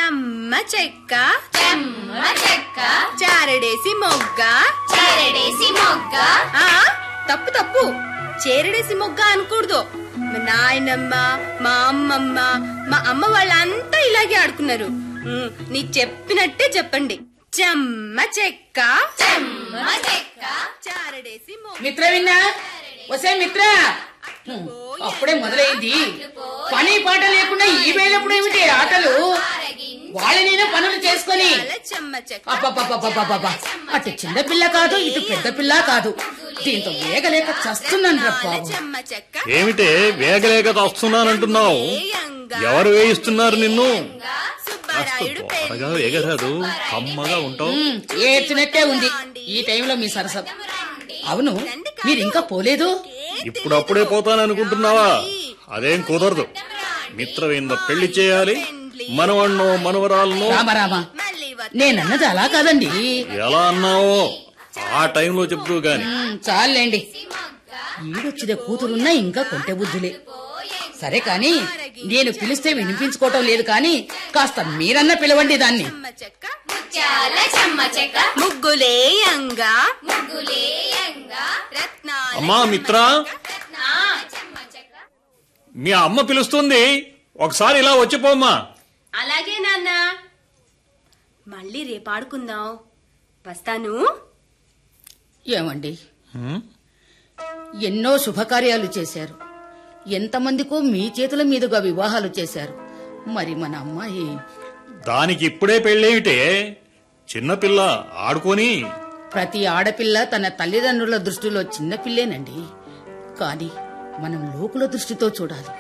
చెమ్మ చెక్క చెమ్మ చెక్క చారడేసి మొగ్గ చెరడేసి మొగ్గ ఆ తప్పు తప్పు చేరడేసి మొగ్గ అనకూడదు మా నాయనమ్మ మా అమ్మమ్మ మా అమ్మ వాళ్ళంతా ఇలాగే ఆడుకున్నారు ఉమ్, నీ చెప్పినట్టే చెప్పండి చెమ్మ చెక్క చెమ్మ చెక్క చారడేసి మొగ్గ మిత్ర విన్నా వసే మిత్ర హ్మ్, అప్పుడే మొదలైంది పని పాట లేకుండా ఈ వేళప్పుడు ఏమిటి ఆటలు వాళ్ళనైనా పనులు చేసుకొని అల చెమ్మ చెక్క అబ్బబ్బబ్బబ్బబ్బబ్బ. అటు చిన్న పిల్ల కాదు ఇటు పెద్ద పిల్ల కాదు దీంతో వేగలేక చస్తున్నాను రా అల బాబు చెమ్మ చెక్క ఏమిటే వేగలేక వస్తున్నానంటున్నావు ఏయంగా ఎవరు వేయిస్తున్నారు నిన్ను కాస్త సుబ్బారాయుడు త్వరగా వేగరాదు కమ్మగా ఉంటావు హ్మ్, ఏడ్చినట్టే ఉంది ఈ టైంలో మీ సరసం అవును మీరు ఇంకా పోలేదు ఇప్పుడప్పుడే పోతాననుకుంటున్నావా అదేం కుదరదు మిత్రవేంద పెళ్లి చేయాలి మనవన్నో మనవరాలనో రామరామ మళ్ళీ వస్తా. నేనన్నది అలా కాదండి ఎలా అన్నావో ఆ టైంలో చెప్తూ గాని హ్మ్, చాలండి ఈడొచ్చిన కూతురున్నా ఇంకా కొంటె బుద్ధులే సరే కాని నేను పిలిస్తే వినిపించుకోవటం లేదు కాని కాస్త మీరన్నా పిలవండి దాన్ని చెమ్మ చెక్క ముత్యాల చెమ్మ చెక్క ముగ్గులేయంగా ముగ్గులేయంగా రత్నాల అమ్మా మిత్ర నా చెమ్మ చెక్క మీ అమ్మ పిలుస్తుంది ఒకసారి ఇలా వచ్చిపోమ్మా అలాగే నాన్న మళ్ళీ రేపు ఆడుకుందాం వస్తాను ఏమండి హ్మ్? ఎన్నో శుభకార్యాలు చేశారు ఎంతమందికో మీ చేతుల మీదుగా వివాహాలు చేశారు మరి మన అమ్మాయి దానికి ఇప్పుడే పెళ్ళేమిటే చిన్నపిల్ల ఆడుకొని ప్రతి ఆడపిల్ల తన తల్లిదండ్రుల దృష్టిలో చిన్నపిల్లేనండి కానీ మనం లోకుల దృష్టితో చూడాలి